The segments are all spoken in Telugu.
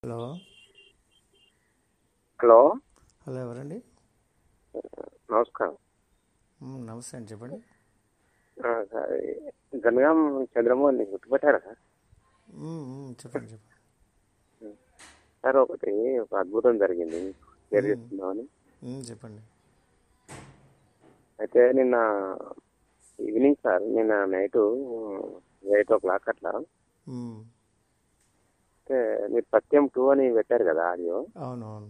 హలో హలో హలో ఎవరండి నమస్కారం మ్, నమస్తే అండి చెప్పండి ఆ, సార్ జనగాం చంద్రమోహన్ ని గుర్తుపెట్టారా సార్ మ్, మ్, చెప్పండి చెప్పండి సార్ ఒకటి ఒక అద్భుతం జరిగింది షేర్ చేస్తున్నామని మ్, చెప్పండి అయితే నిన్న ఈవినింగ్ సార్ నిన్న నైట్ ఎయిట్ ఓ క్లాక్ అట్లా మ్, అయితే మీరు సత్యం టూ అని పెట్టారు కదా ఆడియో అవును అవును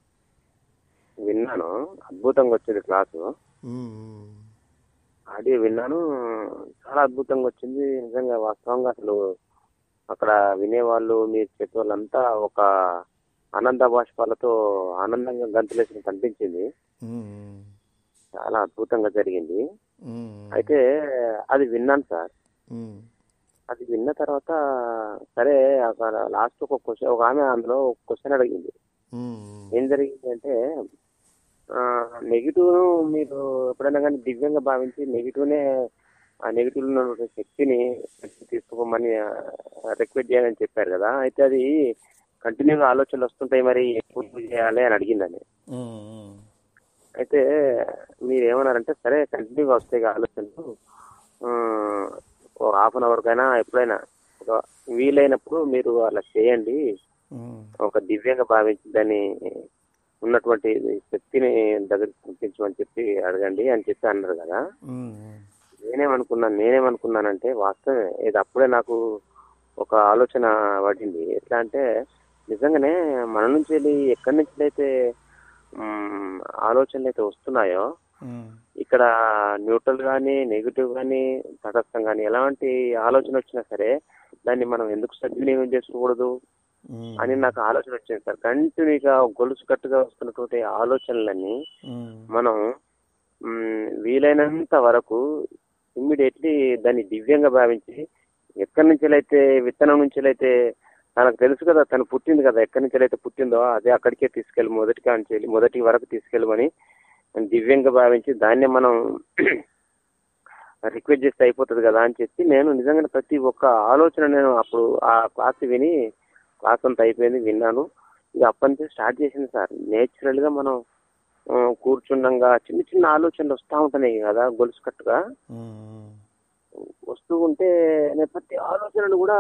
విన్నాను అద్భుతంగా వచ్చింది క్లాసు మ్, మ్, ఆడియో విన్నాను చాలా అద్భుతంగా వచ్చింది నిజంగా వాస్తవంగా అసలు అక్కడ వినేవాళ్ళు మీరు చెప్పే వాళ్ళంతా ఒక ఆనంద బాష్పాలతో ఆనందంగా గంతులేసిన కనిపించింది మ్, చాలా అద్భుతంగా జరిగింది మ్, అయితే అది విన్నాను సార్ మ్, అది విన్న తర్వాత సరే అక్కడ లాస్ట్ ఒక క్వశ్చన్ ఒక ఆమె అందులో ఒక క్వశ్చన్ అడిగింది మ్, ఏం జరిగింది అంటే నెగిటివ్ మీరు ఎప్పుడైనా కానీ దివ్యంగా భావించి నెగిటివ్నే ఆ నెగిటివ్ ఉన్నటువంటి శక్తిని తీసుకోమని రిక్వెస్ట్ చేయాలని చెప్పారు కదా అయితే అది కంటిన్యూగా ఆలోచనలు వస్తుంటాయి మరి ఎప్పుడు చేయాలి అని అడిగిందని మ్, మ్, అయితే మీరు ఏమన్నారంటే సరే కంటిన్యూగా వస్తాయి కదా ఆలోచనలు ఆ, ఓ హాఫ్ అన్ అవర్ కైనా ఎప్పుడైనా ఒక వీలైనప్పుడు మీరు అలా చేయండి మ్, ఒక దివ్యంగా భావించి దాన్ని ఉన్నటువంటి శక్తిని దగ్గరికి పంపించమని చెప్పి అడగండి అని చెప్పి అన్నారు కదా మ్, మ్, నేనేమనుకున్నాను నేనేమనుకున్నానంటే వాస్తవమే ఇది అప్పుడే నాకు ఒక ఆలోచన పడింది ఎట్లా అంటే నిజంగానే మన నుంచి వెళ్ళి ఎక్కడి నుంచి అయితే మ్, ఆలోచనలు అయితే వస్తున్నాయో మ్, ఇక్కడ న్యూట్రల్ కానీ నెగిటివ్ కానీ తటస్థం కానీ ఎలాంటి ఆలోచన వచ్చినా సరే దాన్ని మనం ఎందుకు సద్వినియోగం చేసుకోకూడదు మ్, అని నాకు ఆలోచన వచ్చింది సార్ కంటిన్యూగా గొలుసు కట్టుగా వస్తున్నటువంటి ఆలోచనలన్నీ మ్, మనం మ్, వీలైనంత వరకు ఇమ్మీడియట్లీ దాన్ని దివ్యంగా భావించి ఎక్కడి నుంచి అయితే విత్తనం నుంచి అయితే తనకు తెలుసు కదా తను పుట్టింది కదా ఎక్కడి నుంచి అయితే పుట్టిందో అదే అక్కడికే తీసుకెళ్ళి మొదటి కాంచి వెళ్ళి మొదటి వరకు తీసుకెళ్ళమని దివ్యంగా భావించి దాన్నే మనం రిక్వెస్ట్ చేస్తే అయిపోతుంది కదా అని చెప్పి నేను నిజంగా ప్రతి ఒక్క ఆలోచన నేను అప్పుడు ఆ క్లాస్ విని క్లాస్ అంతా అయిపోయింది విన్నాను ఇక అప్పటి నుంచి స్టార్ట్ చేసింది సార్ నేచురల్ గా మనం ఆ, కూర్చుండంగా చిన్న చిన్న ఆలోచనలు వస్తూ ఉంటున్నాయి కదా గొలుసు కట్టుగా మ్, వస్తూ ఉంటే నేను ప్రతి ఆలోచనలు కూడా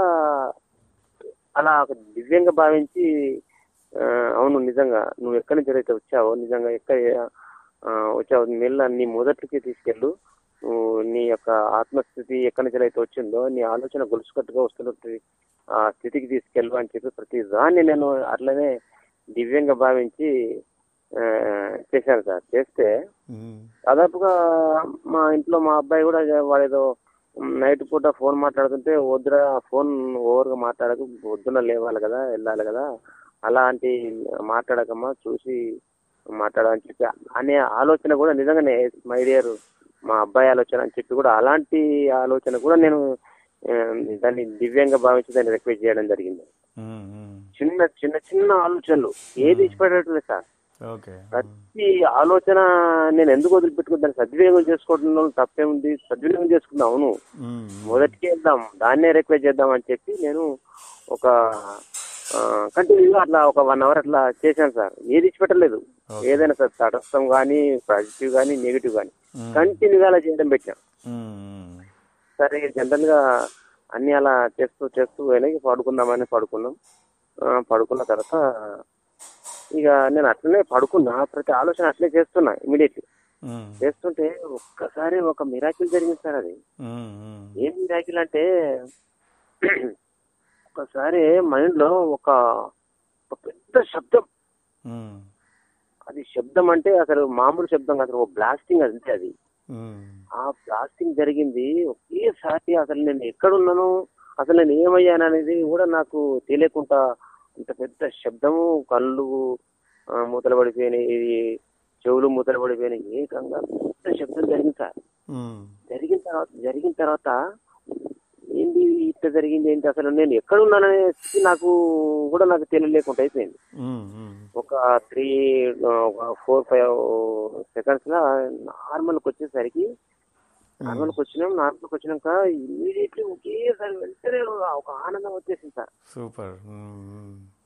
అలా ఒక దివ్యంగా భావించి ఆ, అవును నిజంగా నువ్వు ఎక్కడి నుంచి అయితే వచ్చావో నిజంగా ఎక్కడ ఆ, వచ్చావు మెల్ల నీ మొదటికి తీసుకెళ్ళు నువ్వు నీ యొక్క ఆత్మస్థితి ఎక్కడి నుంచి అయితే వచ్చిందో నీ ఆలోచన గొలుసుకట్టుగా వస్తున్నట్టు ఆ స్థితికి తీసుకెళ్ళు అని చెప్పి ప్రతి దాన్ని నేను అట్లనే దివ్యంగా భావించి ఆ, చేశాను సార్ చేస్తే మ్, దాదాపుగా మా ఇంట్లో మా అబ్బాయి కూడా వాడేదో నైట్ పూట ఫోన్ మాట్లాడుతుంటే వద్దురా ఫోన్ ఓవర్గా మాట్లాడకు పొద్దున లేవాలి కదా వెళ్ళాలి కదా అలాంటి మాట్లాడకమ్మా చూసి మాట్లాడమని చెప్పి అనే ఆలోచన కూడా నిజంగానే మై డియర్ మా అబ్బాయి ఆలోచన అని చెప్పి కూడా అలాంటి ఆలోచన కూడా నేను ఆ, దాన్ని దివ్యంగా భావించి దాన్ని రిక్వెస్ట్ చేయడం జరిగింది మ్, మ్, చిన్న చిన్న చిన్న ఆలోచనలు ఏది ఇష్టపడట్లేదు సార్ ఓకే ప్రతి ఆలోచన నేను ఎందుకు వదిలిపెట్టుకుని దాన్ని సద్వినియోగం చేసుకోవడంలో తప్పే ఉంది సద్వినియోగం చేసుకుందాం అవును మ్, మ్, మొదటికి వెళ్దాం దాన్నే రిక్వెస్ట్ చేద్దాం అని చెప్పి నేను ఒక కంటిన్యూగా అట్లా ఒక వన్ అవర్ అట్లా చేశాను సార్ ఏది ఇచ్చిపెట్టలేదు Okay. ఏదైనా సార్ తటస్థం కానీ పాజిటివ్ కానీ నెగిటివ్ కానీ మ్, కంటిన్యూగా అలా చేయడం పెట్టాం మ్, మ్, సరే జనరల్ గా అన్ని అలా చేస్తూ చేస్తూ వెనక్కి పడుకుందామని పడుకున్నాం ఆ, పడుకున్న తర్వాత ఇక నేను అట్లనే పడుకున్నా ప్రతి ఆలోచన అట్లే చేస్తున్నా ఇమీడియట్లీ మ్, చేస్తుంటే ఒక్కసారి ఒక మిరాకిల్ జరిగింది సార్ అది మ్, మ్, ఏం మిరాకిల్ అంటే ఒకసారి మైండ్ లో ఒక ఒక పెద్ద శబ్దం మ్, అది శబ్దం అంటే అసలు మామూలు శబ్దం కాదు ఒక బ్లాస్టింగ్ అంతే అది మ్, ఆ బ్లాస్టింగ్ జరిగింది ఒకేసారి అసలు నేను ఎక్కడున్నాను అసలు నేను ఏమయ్యాను అనేది కూడా నాకు తెలియకుండా ఇంత పెద్ద శబ్దము కళ్ళు ఆ, మూతలు పడిపోయినాయి చెవులు మూతలు పడిపోయినాయి ఏకంగా పెద్ద శబ్దం జరిగింది సార్ మ్, జరిగిన తర్వాత జరిగిన తర్వాత ఏంటి ఇట్లా జరిగింది ఏంటి అసలు నేను ఎక్కడ ఉన్నాననే స్థితి నాకు కూడా నాకు తెలియలేకుండా అయిపోయింది మ్, మ్, ఒక త్రీ ఫోర్ ఫైవ్ సెకండ్స్ లా నార్మల్కి వచ్చేసరికి నార్మల్కి వచ్చినాం నార్మల్కి వచ్చినాక ఇమ్మీడియట్లీ ఒకేసారి వెంటనే ఒక ఆనందం వచ్చేసింది సార్ సూపర్ మ్, మ్,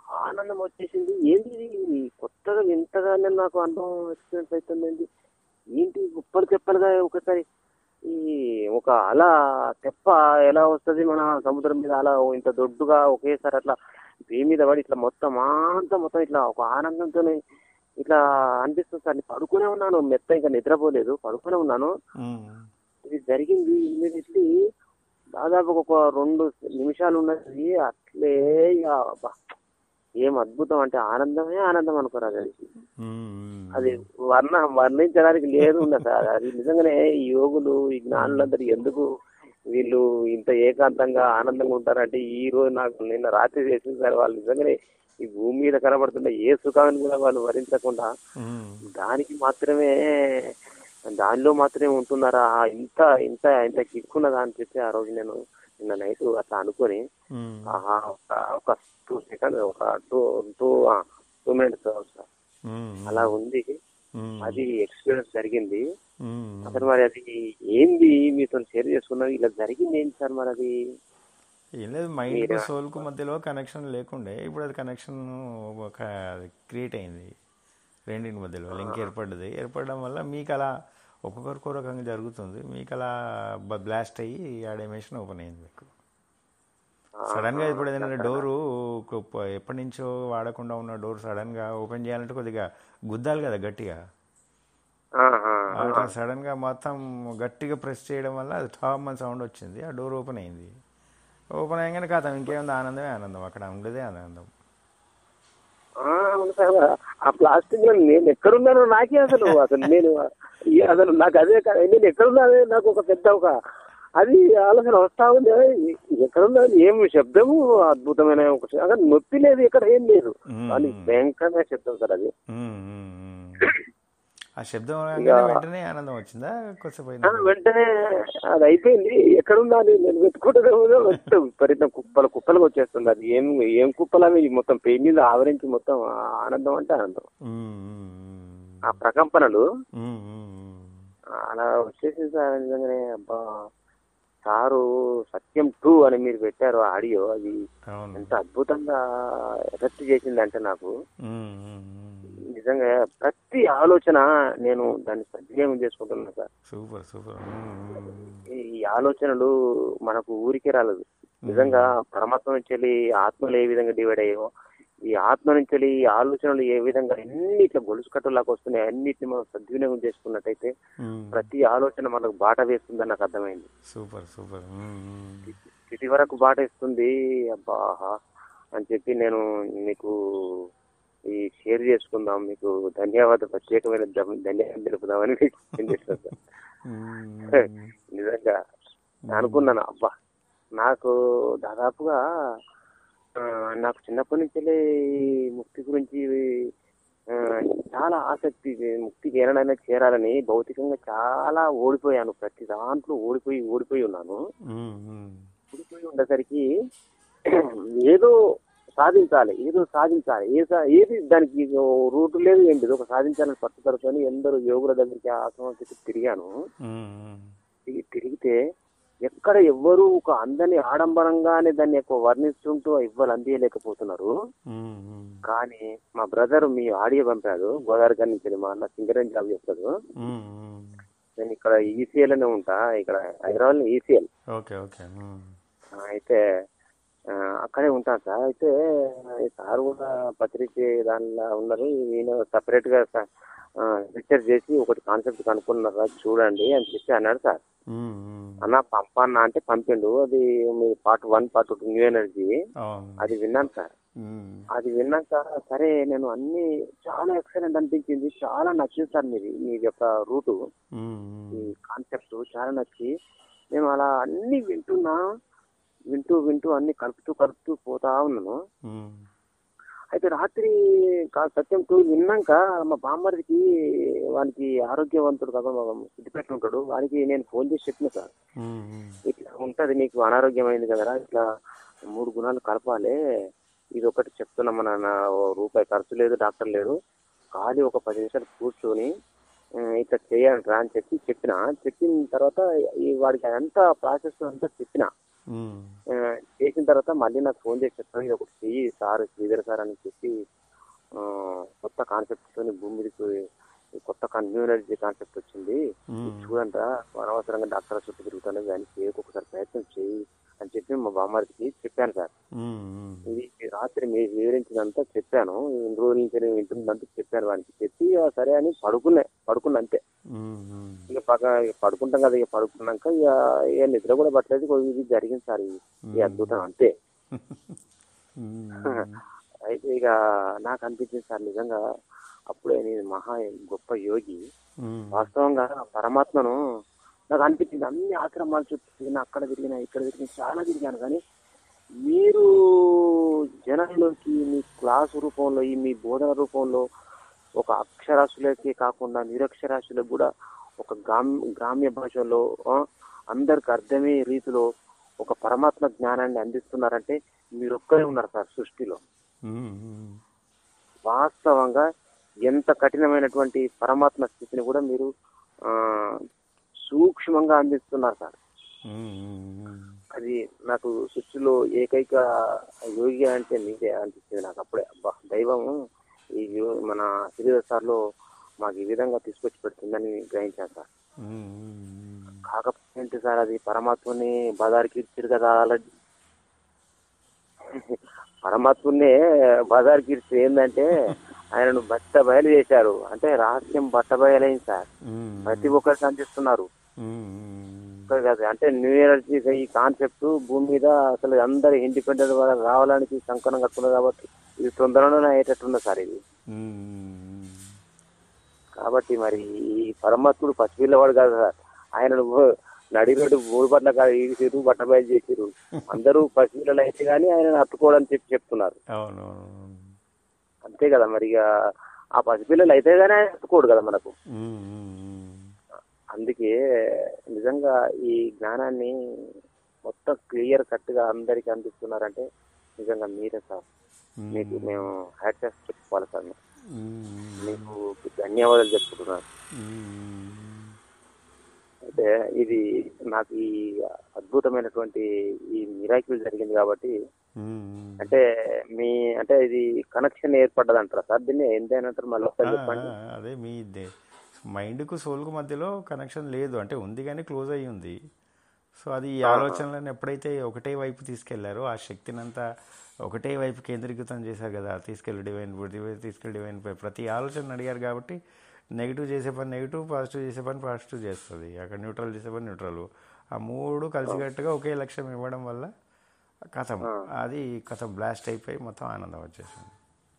ఆనందం వచ్చేసింది ఏంటి ఇది కొత్తగా వింతగా నేను నాకు అనుభవం ఎక్స్పీరియన్స్ అవుతుంది ఏంటి ఏంటి గొప్పలు తెప్పలుగా ఒకసారి ఈ ఒక అల తెప్ప ఎలా వస్తుంది మన సముద్రం మీద అలా ఇంత దొడ్డుగా ఒకేసారి అట్లా దీని మీద పడి ఇట్లా మొత్తం అంతా మొత్తం ఇట్లా ఒక ఆనందంతో ఇట్లా అనిపిస్తుంది సార్ నేను పడుకునే ఉన్నాను మెత్త ఇంకా నిద్రపోలేదు పడుకునే ఉన్నాను ఉమ్, ఇది జరిగింది ఇమ్మీడియట్లీ దాదాపు ఒక రెండు నిమిషాలు ఉన్నది అట్లే ఇక అబ్బా, ఏం అద్భుతం అంటే ఆనందమే ఆనందం అనుకోరాదు అది ఉమ్, అది వర్ణ వర్ణించడానికి లేదు ఉన్నది సార్ అది నిజంగానే ఈ యోగులు ఈ జ్ఞానులందరూ ఎందుకు వీళ్ళు ఇంత ఏకాంతంగా ఆనందంగా ఉంటారంటే ఈ రోజు నాకు నిన్న రాత్రి చేసిన సార్ వాళ్ళు నిజంగానే ఈ భూమి మీద కనబడుతున్న ఏ సుఖాన్ని కూడా వాళ్ళు వరించకుండా ఉమ్, దానికి మాత్రమే దానిలో మాత్రమే ఉంటున్నారా ఇంత ఇంత ఇంత కిక్కున్నదా అని చెప్పి ఆ రోజు నేను నిన్న నైట్ అట్లా అనుకొని ఉమ్, ఆహా, ఒక- ఒక టూ సెకండ్ ఒక two two two minutes sir ఉమ్, అలా ఉంది ఉమ్, అది ఎక్స్పీరియన్స్ జరిగింది ఉమ్. అసలు మరి అది ఏంది మీతో షేర్ చేసుకున్నది ఇలా జరిగింది ఏంటి సార్ మరి అది ఏం లేదు మైండ్కు సోల్కు మధ్యలో కనెక్షన్ లేకుండే ఇప్పుడు అది కనెక్షన్ ఒక క్రియేట్ అయింది రెండింటి మధ్యలో లింక్ ఏర్పడ్డది ఏర్పడడం వల్ల మీకు అలా ఒక్కొక్కరికి ఒక రకంగా జరుగుతుంది మీకు అలా బ్లాస్ట్ అయ్యి ఆ డైమెన్షన్ ఓపెన్ అయింది మీకు సడన్గా ఇప్పుడు ఏదైనా డోరు ఎప్పటి నుంచో వాడకుండా ఉన్న డోర్ సడన్గా ఓపెన్ చేయాలంటే కొద్దిగా గుద్దాలి కదా గట్టిగా ఆహా. అట్లా సడన్గా మొత్తం గట్టిగా ప్రెస్ చేయడం వల్ల అది టాప్ అని సౌండ్ వచ్చింది ఆ డోర్ ఓపెన్ అయింది ఓపెన్ అయ్యగానే కాదు ఇంకేముంది ఆనందమే ఆనందం అక్కడ ఉండేదే ఆనందం ఆ, అవును సార్ ఆ ప్లాస్టిక్ లో నేను ఎక్కడున్నానో నాకే అసలు అసలు నేను ఈ- అసలు నాకు అదే కా- నేను ఎక్కడున్నా అదే నాకు ఒక పెద్ద ఒక అది ఆలోచన వస్తా ఉంది ఎక్కడున్నా ఏం శబ్దము అద్భుతమైన ఒక శ- అసలు నొప్పి లేదు ఇక్కడ ఏం లేదు మ్మ్. కానీ భయంకరమైన శబ్దం సార్ అది ఉమ్, ఉమ్, ఉమ్. ఆ శబ్దం రాగానే వెంటనే ఆనందం వచ్చిందా కొద్దిసేపు ఆ, అయినా వెంటనే అది అయిపోయింది ఎక్కడున్నా అని నేను వెతుకుంటే మొత్తం విపరీతం కుప్పలు కుప్పలుగా వచ్చేస్తుంది అది ఏం ఏం కుప్పలు అవి మొత్తం పెయి మీద ఆవరించి మొత్తం ఆ ఆనందం అంటే ఆనందం ఉమ్, ఉమ్, ఆ ప్రకంపనలు ఉమ్, ఉమ్, ఉమ్. అలా వచ్చేసింది సార్ నిజంగానే అబ్బా సారు సత్యం టూ అని మీరు పెట్టారు ఆడియో అది అవును ఎంత అద్భుతంగా ఎఫెక్ట్ చేసింది అంటే నాకు ఉమ్, ఉమ్, ఉమ్. నిజంగా ప్రతి ఆలోచన నేను దాన్ని సద్వినియోగం చేసుకుంటున్నాను సార్ సూపర్ సూపర్ ఉమ్, ఉమ్, ఈ ఆలోచనలు మనకు ఊరికే రాలేదు నిజంగా పరమాత్మ నుంచి వెళ్ళి ఆత్మలు ఏ విధంగా డివైడ్ అయ్యో ఈ ఆత్మ నుంచి వెళ్ళి ఈ ఆలోచనలు ఏ విధంగా అన్ని ఇట్లా గొలుసు కట్టులాగా వస్తున్నాయి అన్నిటిని మనం సద్వినియోగం చేసుకున్నట్టయితే ఉమ్. ప్రతి ఆలోచన మనకు బాట వేస్తుందని నాకు అర్థమైంది సూపర్ సూపర్ ఉమ్, ఉమ్. ఇది వరకు బాట ఇస్తుంది అబ్బా ఆహా అని చెప్పి నేను మీకు ఈ షేర్ చేసుకుందాం మీకు ధన్యవాద ప్రత్యేకమైన ధ- ధన్యవాదాలు తెలుపుదామని మీకు ఫోన్ చేశాను సార్. ఉమ్, నిజంగా అనుకున్నాను అబ్బా నాకు దాదాపుగా ఆ, నాకు చిన్నప్పటి నుంచి ఈ ముక్తి గురించి ఆ, చాలా ఆసక్తి ఇది ముక్తికి ఏనాడైనా చేరాలని భౌతికంగా చాలా ఓడిపోయాను ప్రతి దాంట్లో ఓడిపోయి ఓడిపోయి ఉన్నాను ఉమ్, ఉమ్. ఓడిపోయి ఉండేసరికి ఏదో సాధించాలి ఏదో సాధించాలి ఏ సా- ఏది దానికి రూట్ లేదు ఏంటి ఇది ఒక సాధించాలని పట్టుదలతో ఎందరో యోగుల దగ్గరికి ఆశ్రమానికి తిరిగాను ఉమ్, ఉమ్. తిరిగి తిరిగితే ఎక్కడ ఎవ్వరూ ఒక అందని ఆడంబరంగానే దాన్ని ఎక్కువ వర్ణిస్తుంటూ ఎవ్వరు అందియలేకపోతున్నారు ఉమ్, ఉమ్. కానీ మా బ్రదర్ మీ ఆడియో పంపాడు గోదావరి గారి నుంచి మా అన్న సింగరేణి జాబ్ చేస్తాడు ఉమ్, ఉమ్. నేను ఇక్కడ ఈసీఎల్ అనే ఉంటా ఇక్కడ హైదరాబాద్ ఈసీఎల్ ఓకే ఓకే ఉమ్. అయితే ఆ, అక్కడే ఉంటాను సార్ అయితే ఈ సార్ కూడా పత్రిక దానిలో ఉన్నారు నేను సపరేట్ గా రీసెర్చ్ చేసి ఒకటి కాన్సెప్ట్ కనుక్కున్నారా చూడండి అని చెప్పి అన్నాడు సార్ ఉమ్, ఉమ్. అన్న పంపన్నా అంటే పంపిండు అది మీ part one part two new energy అవును అది విన్నాను సార్ ఉమ్, అది విన్నాక సరే నేను అన్ని చాలా ఎక్సలెంట్ అనిపించింది చాలా నచ్చింది సార్ మీది మీ యొక్క రూటు ఉమ్, ఈ ఉమ్. కాన్సెప్ట్ చాలా నచ్చి నేను అలా అన్ని వింటున్నా వింటూ వింటూ అన్ని కలుపుతూ కలుపుతూ పోతా ఉన్నాను ఉమ్. అయితే రాత్రి కా- సత్యం టూ విన్నాక మా బామ్మడికి వానికి ఆరోగ్యవంతుడు కాకుండా మా సిద్దిపేట ఉంటాడు వానికి నేను ఫోన్ చేసి చెప్పిన సార్ ఉమ్, ఉమ్. ఇట్లా ఉంటది నీకు అనారోగ్యమైంది కదరా ఇట్లా మూడు గుణాలు కలపాలి ఇది ఒకటి చెప్తున్నా మన నా ఓ రూపాయి ఖర్చు లేదు డాక్టర్ లేడు ఖాళీ ఒక పది నిమిషాలు కూర్చొని ఆ, ఇట్లా చేయాలి రా అని చెప్పి చెప్పిన చెప్పిన తర్వాత ఈ వాడికి అదంతా ప్రాసెస్ అంతా చెప్పిన ఉమ్, ఆ, చేసిన తర్వాత మళ్ళీ నాకు ఫోన్ చేసి చెప్పాను ఇది ఒకటి చెయ్యి సార్ శ్రీధర్ సార్ అని చెప్పి ఆ, కొత్త కాన్సెప్ట్ తో భూమి మీదకి కొత్త న్యూ ఎనర్జీ కాన్సెప్ట్ వచ్చింది ఉమ్, చూడంట అనవసరంగా డాక్టర్ చుట్టూ తిరుగుతాను కానీ చేయకు ఒకసారి ప్రయత్నం చేయి అని చెప్పి మా బామ్మారికి చెప్పాను సార్ ఉమ్, ఉమ్, ఇది రాత్రి మీరు వివరించినంతా చెప్పాను ఇన్ని రోజుల నుంచి నేను వింటున్నంతా చెప్పాను వానికి చెప్పి ఆ, సరే అని పడుకున్నా పడుకున్నా అంతే ఉమ్, ఉమ్, ఇక పక్క ఇక పడుకుంటాం కదా ఇక పడుకున్నాక ఇక ఇక నిద్ర కూడా పట్టలేదు ఇక ఇది జరిగింది సార్ ఇది ఈ అద్భుతం అంతే ఉమ్, అయితే ఇక నాకు అనిపించింది సార్ నిజంగా అప్పుడే నేను మహా గొప్ప యోగి ఉమ్, వాస్తవంగా పరమాత్మను నాకు అనిపించింది అన్ని ఆశ్రమాలు చుట్టూ తిరిగిన అక్కడ తిరిగిన ఇక్కడ తిరిగిన చాలా తిరిగాను కానీ మీరు జనంలోకి మీ క్లాసు రూపంలో ఈ మీ బోధన రూపంలో ఒక అక్షరాస్యులకే కాకుండా నిరక్షరాస్యులకు కూడా ఒక గ్రామ్ గ్రామ్య భాషలో ఆ, అందరికి అర్థమయ్యే రీతిలో ఒక పరమాత్మ జ్ఞానాన్ని అందిస్తున్నారంటే మీరు ఒక్కరే ఉన్నారు సార్ సృష్టిలో ఉమ్, ఉమ్, వాస్తవంగా ఎంత కఠినమైనటువంటి పరమాత్మ స్థితిని కూడా మీరు ఆ సూక్ష్మంగా అందిస్తున్నారు సార్ ఉమ్, ఉమ్, అది నాకు సృష్టిలో ఏకైక యోగి అంటే మీదే అనిపించింది నాకు అప్పుడే అబ్బా దైవం ఈ యో- మన శ్రీధర్ సార్లో మాకు ఈ విధంగా తీసుకొచ్చి పెడుతుందని గ్రహించాను సార్ ఉమ్, ఉమ్, కాకపోతే ఏంటి సార్ అది పరమాత్మని బజార్కి ఇచ్చారు కదా ఆల్రెడీ పరమాత్మనే బజార్కి ఇచ్చి ఏంటంటే ఆయనను బట్ట బయలు చేశారు అంటే రహస్యం బట్ట బయలైంది సార్ ఉమ్, ప్రతి ఒక్కరికి అందిస్తున్నారు ఉమ్, ఉమ్, ఒక్కరు కాదు అంటే న్యూ ఎనర్జీ ఈ కాన్సెప్ట్ భూమి మీద అసలు అందరు ఇండిపెండెంట్ రావడానికి సంకలనం కట్టుకున్నారు కాబట్టి ఇది తొందరలోనే అయ్యేటట్టున్నది సార్ ఇది ఉమ్, కాబట్టి మరి ఈ పరమాత్ముడు పసిపిల్లవాడు కాదు సార్ ఆయన నడి రోడ్డు మూడు పట్ల కాదు ఈడిసిరు బట్ట బయలు చేసిరు అందరూ పసిపిల్లలు అయితే కానీ ఆయన అట్టుకోవడం చెప్పి చెప్తున్నారు అవును అవును. అంతే కదా మరి ఇక ఆ పసిపిల్లలు అయితే కానీ ఆయన అట్టుకోడు కదా మనకు ఉమ్, ఉమ్, అందుకే నిజంగా ఈ జ్ఞానాన్ని మొత్తం క్లియర్ కట్ గా అందరికి అందిస్తున్నారంటే నిజంగా మీరే సార్ ఉమ్, మీకు మేము హ్యాట్ చేసి చెప్పుకోవాలి సార్ ఉమ్, మీకు ధన్యవాదాలు చెప్పుకుంటున్నాను ఉమ్, అయితే ఇది నాకు ఈ అద్భుతమైనటువంటి ఈ మిరాకిల్ జరిగింది కాబట్టి ఉమ్, అంటే మీ అంటే ఇది కనెక్షన్ ఏర్పడ్డది అంటారా సార్ దీన్ని ఏంటంటారు మళ్ళీ ఒకసారి చెప్పండి ఆ, అదే మీ దే- మైండ్కు సోల్కు మధ్యలో కనెక్షన్ లేదు అంటే ఉంది కానీ క్లోజ్ అయ్యి ఉంది సో అది ఈ ఆలోచనలను ఎప్పుడైతే ఒకటే వైపు తీసుకెళ్లారో ఆ శక్తిని అంతా ఒకటే వైపు కేంద్రీకృతం చేశారు కదా తీసుకెళ్ళి డివైన్ తీసుకెళ్ళి డివైన్ పై ప్రతి ఆలోచన అడిగారు కాబట్టి నెగిటివ్ చేసే పని నెగిటివ్ పాజిటివ్ చేసే పని పాజిటివ్ చేస్తుంది అక్కడ న్యూట్రల్ చేసే పని న్యూట్రల్ ఆ మూడు కలిసికట్టుగా ఒకే లక్ష్యం ఇవ్వడం వల్ల కథం అది కథ బ్లాస్ట్ అయిపోయి మొత్తం ఆనందం వచ్చేసింది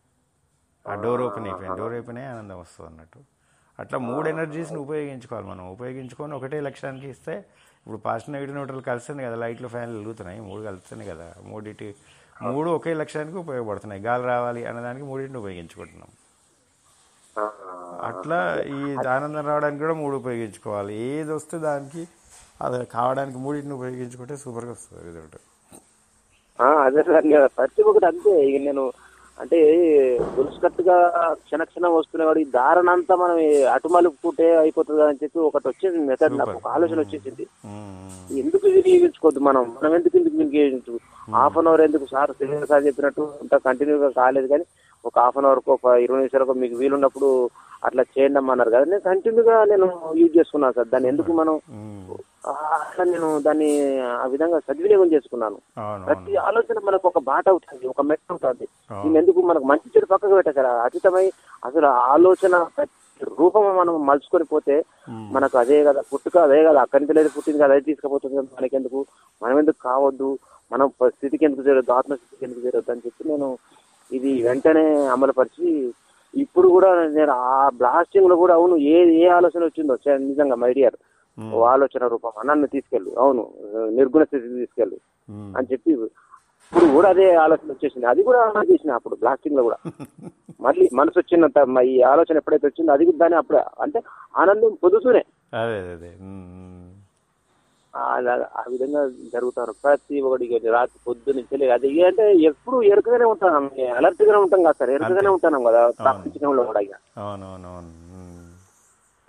ఆ డోర్ ఓపెన్ అయిపోయింది డోర్ ఓపెన్ అయ్యి ఆనందం వస్తుంది అన్నట్టు అట్లా మూడు ఎనర్జీస్ని ఉపయోగించుకోవాలి మనం ఉపయోగించుకొని ఒకటే లక్ష్యానికి ఇస్తే ఇప్పుడు పాజిటివ్ నెగిటివ్ న్యూట్రల్ కలిస్తేనే కదా లైట్లు ఫ్యాన్లు వెలుగుతున్నాయి మూడు కలిస్తేనే కదా మూడిటి మూడు ఒకే లక్ష్యానికి ఉపయోగపడుతున్నాయి గాలి రావాలి అన్నదానికి మూడింటిని ఉపయోగించుకుంటున్నాం ఆ, అట్లా ఈ ఆనందం రావడానికి కూడా మూడు ఉపయోగించుకోవాలి ఏది వస్తే దానికి అది కావడానికి మూడింటిని ఉపయోగించుకుంటే సూపర్గా వస్తుంది రిజల్ట్ ఆ, అదే సార్ నేను ప్రతి ఒక్కటి అంతే ఇక నేను అంటే దురుసుకట్టుగా క్షణ క్షణం వస్తున్నవాడు ఈ దారణ అంతా మనం అటు మలుపుకుంటే అయిపోతుంది కదా అని చెప్పి ఒకటి వచ్చేసింది మెథడ్ నాకు ఒక ఆలోచన వచ్చేసింది ఎందుకు వినియోగించుకోవద్దు మనం మనం ఎందుకు ఎందుకు వినియోగించు హాఫ్ అన్ అవర్ ఎందుకు సార్ శ్రీనివాస్ సార్ చెప్పినట్టు అంత కంటిన్యూగా కాలేదు కానీ ఒక హాఫ్ అన్ అవర్ ఒక ఇరవై నిమిషాలకు మీకు వీలున్నప్పుడు అట్లా చేయండి అన్నారు కదా నేను కంటిన్యూగా నేను యూజ్ చేసుకున్నాను సార్ దాన్ని ఎందుకు మనం ఆ, అట్లా నేను దాన్ని ఆ విధంగా సద్వినియోగం చేసుకున్నాను అవును ప్రతి ఆలోచన మనకు ఒక బాట అవుతుంది ఒక మెట్ట అవుతుంది అవును. దీన్ని ఎందుకు మనకు మంచి చెడు పక్కకు పెట్టారు అతీతమై అసలు ఆ ఆలోచన ప్రతి రూపం మనం మలుచుకొని పోతే మనకు అదే కదా పుట్టుక అదే కదా అక్కడి నుంచి లేదు పుట్టింది కదా అదే తీసుకుపోతుంది కదా మనకెందుకు మనం ఎందుకు కావద్దు మనం ప- స్థితికి ఎందుకు చేరొద్దు ఆత్మస్థితికి ఎందుకు చేరొద్దు అని చెప్పి నేను ఇది వెంటనే అమలుపరిచి ఇప్పుడు కూడా నేను ఆ బ్లాస్టింగ్ లో కూడా అవును ఏ ఏ ఆలోచన వచ్చిందో చ- నిజంగా మై డియర్ ఓ ఆలోచన రూపం నన్ను తీసుకెళ్ళు అవును నిర్గుణ స్థితికి తీసుకెళ్ళు మ్మ్. అని చెప్పి ఇప్పుడు కూడా అదే ఆలోచన వచ్చేసింది అది కూడా అమలు చేసిన అప్పుడు బ్లాస్టింగ్ లో కూడా మళ్ళీ మనసు వచ్చినంత మ- ఈ ఆలోచన ఎప్పుడైతే వచ్చిందో అది కూడా దాన్ని అప్పుడే అంటే ఆనందం పొందుతూనే అదే అదే అదే మ్మ్. అలా- ఆ విధంగా జరుగుతారు ప్రతి ఒక్కటి ఇక రాత్రి పొద్దు నుంచి లే- అది అంటే ఎప్పుడు ఎరుకగానే ఉంటాం అలర్ట్ గానే ఉంటాం కదా సార్ ఎరుకగానే ఉంటాం కదా ప్రాక్టించడంలో కూడా ఇక అవునవునవును మ్మ్.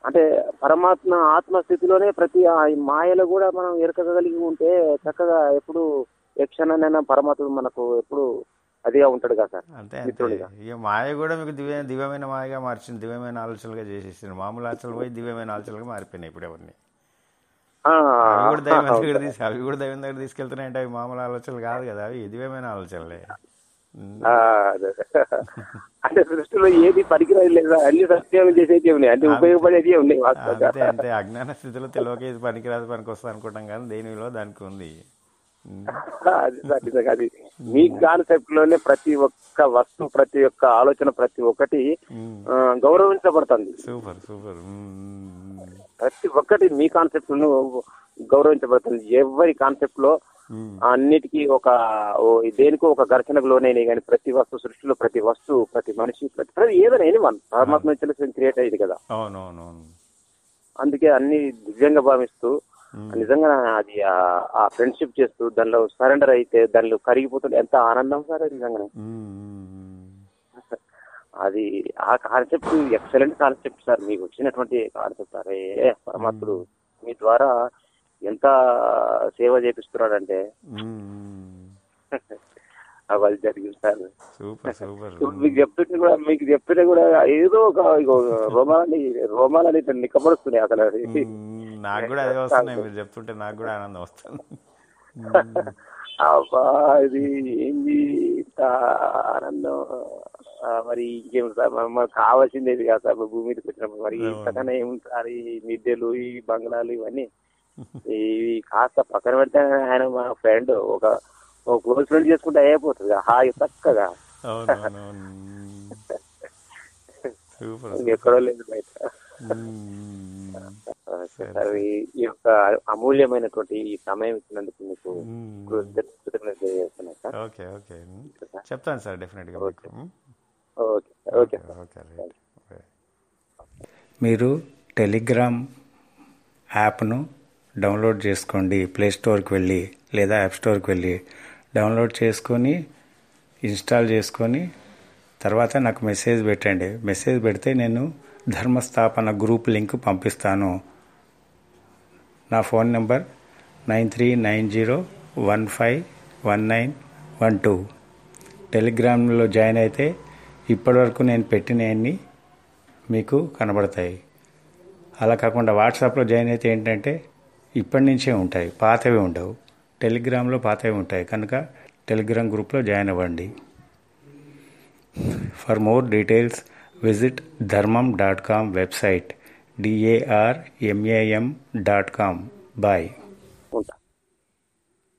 అంటే పరమాత్మ ఆత్మస్థితిలోనే ప్రతి ఆ ఈ మాయలో కూడా మనం ఎరకగలిగి ఉంటే చక్కగా ఎప్పుడు ఏ క్షణానైనా పరమాత్మ మనకు ఎప్పుడు అదిగా ఉంటాడు కదా సార్ అంతే అంతే మిత్రుడిగా. ఇక మాయ కూడా మీకు దివ్య దివ్యమైన మాయగా మార్చింది దివ్యమైన ఆలోచనలుగా చేసేసింది మామూలు ఆలోచనలు పోయి దివ్యమైన ఆలోచనలుగా మారిపోయినాయి ఇప్పుడు ఎవరిని ఆ, అవి కూడా దైవం అవును దగ్గర సార్. తీసు అవి కూడా దైవం దగ్గర తీసుకెళ్తున్నాయంటే అవి మామూలు ఆలోచనలు కాదు కదా అవి దివ్యమైన ఆలోచనలే ఉమ్. ఆ, అదే. అంటే సృష్టిలో ఏది పనికిరాదు లేదా అన్ని సత్యాలు చేసేవి ఉన్నాయి అన్ని ఉపయోగపడేది ఉన్నాయి వాస్తవంగా. అంతే అంతే అజ్ఞాన స్థితిలో తెలియక ఇది పనికిరాదు పనికి వస్తుంది అనుకుంటాం కానీ దేని విలువ దానికి ఉంది ఉమ్. అది సార్ నిజంగా అది మీ కాన్సెప్ట్ లోనే ప్రతి ఒక్క వస్తువు ప్రతి ఒక్క ఆలోచన ప్రతి ఒక్కటి ఉమ్. ఆ, గౌరవించబడుతుంది సూపర్ సూపర్ ఉమ్, ఉమ్, ప్రతి ఒక్కటి మీ కాన్సెప్ట్ గౌరవించబడుతుంది ఎవరి కాన్సెప్ట్ లో ఉమ్. అన్నిటికీ ఒక ఓ దేనికో ఒక ఘర్షణకు లోనైనాయి కానీ ప్రతి వస్తువు సృష్టిలో ప్రతి వస్తువు ప్రతి మనిషి ప్రతి ప్రతి ఏదైనా ఎనివన్ పరమాత్మ నుంచి తెలిసి క్రియేట్ అయ్యింది కదా అవునవునవును అందుకే అన్ని దివ్యంగా భావిస్తూ ఉమ్. నిజంగా అది ఆ- ఆ ఫ్రెండ్షిప్ చేస్తూ దానిలో సరెండర్ అయితే దానిలో కరిగిపోతుంటే ఎంత ఆనందం సార్ అది నిజంగానే ఉమ్, ఉమ్, అది ఆ కాన్సెప్ట్ ఎక్సలెంట్ కాన్సెప్ట్ సార్ మీకు వచ్చినటువంటి కాన్సెప్ట్ అరే పరమాత్ముడు మీ ద్వారా ఎంత సేవ చేపిస్తున్నాడంటే ఉమ్, ఉమ్. అది జరిగింది సార్ సూపర్ సూపర్ ఇప్పుడు మీకు చెప్తుంటే కూడా మీకు చెప్తుంటే కూడా ఏదో ఒక ఇగో రోమాలని రోమాలని ఇట్లా నిక్కబడుస్తున్నాయి అసలు అది. ఉమ్, నాకు కూడా అదే వస్తున్నాయి మీరు చెప్తుంటే నాకు కూడా ఆనందం వస్తుంది ఉమ్. అబ్బా ఇది ఏంది ఇంత ఆనందం ఆ, మరి ఇంకేం సార్ మరి మాకు కావాల్సింది ఇది కాదు సార్ భూమి మీదకి వచ్చినప్పుడు మరి ఇంతకన్నా ఏముంది సార్ ఈ మిద్దెలు ఈ బంగ్లాలు ఇవన్నీ ఇవి కాస్త పక్కన పెడితే ఆయన మా ఫ్రెండ్ ఒక ఒక క్లోజ్ ఫ్రెండ్ చేసుకుంటే అయిపోతుంది కదా, హాయి చక్కగా అవునవునవును సూపర్ ఎక్కడో లేదు బయట ఉమ్. సార్ ఈ- ఈ యొక్క అమూల్యమైనటువంటి ఈ సమయం ఇచ్చినందుకు మీకు ఉమ్. కృతజ్ఞత- కృతజ్ఞతలు తెలియజేస్తున్నాను సార్ ఓకే ఓకే చెప్తాను సార్ డెఫినెట్గా మీకు ఉమ్. Okay okay sir okay right right. మీరు టెలిగ్రామ్ యాప్ను డౌన్లోడ్ చేసుకోండి ప్లే స్టోర్కి వెళ్ళి లేదా యాప్ స్టోర్కి వెళ్ళి డౌన్లోడ్ చేసుకొని ఇన్స్టాల్ చేసుకొని తర్వాత నాకు మెసేజ్ పెట్టండి మెసేజ్ పెడితే నేను ధర్మస్థాపన గ్రూప్ లింక్ పంపిస్తాను నా phone number nine three nine zero one five one nine one two టెలిగ్రామ్లో జాయిన్ అయితే ఇప్పటివరకు నేను పెట్టినవన్నీ మీకు కనబడతాయి అలా కాకుండా వాట్సాప్లో జాయిన్ అయితే ఏంటంటే ఇప్పటి నుంచే ఉంటాయి పాతవి ఉండవు టెలిగ్రామ్లో పాతవి ఉంటాయి కనుక టెలిగ్రామ్ గ్రూప్లో జాయిన్ అవ్వండి for more details visit Dharmam dot com website D A R M A M dot com bye